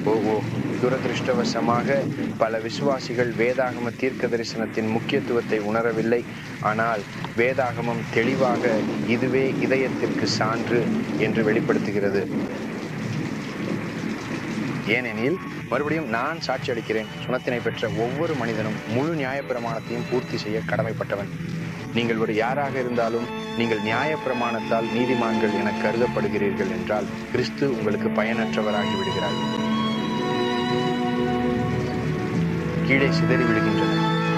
ஓ ஓ துரதிருஷ்டவசமாக பல விசுவாசிகள் வேதாகம தீர்க்க தரிசனத்தின் முக்கியத்துவத்தை உணரவில்லை ஆனால் வேதாகமம் தெளிவாக இதுவே இதயத்திற்கு சான்று என்று வெளிப்படுத்துகிறது ஏனெனில் மறுபடியும் நான் சாட்சி அளிக்கிறேன் சுனத்தினை பெற்ற ஒவ்வொரு மனிதனும் முழு நியாயப்பிரமாணத்தையும் பூர்த்தி செய்ய கடமைப்பட்டவன் நீங்கள் ஒரு யாராக இருந்தாலும் நீங்கள் நியாயப்பிரமாணத்தால் நீதிமான்கள் என கருதப்படுகிறீர்கள் என்றால் கிறிஸ்து உங்களுக்கு பயனற்றவராகி விடுகிறார் கீழே சிதறி விடுகின்றனர்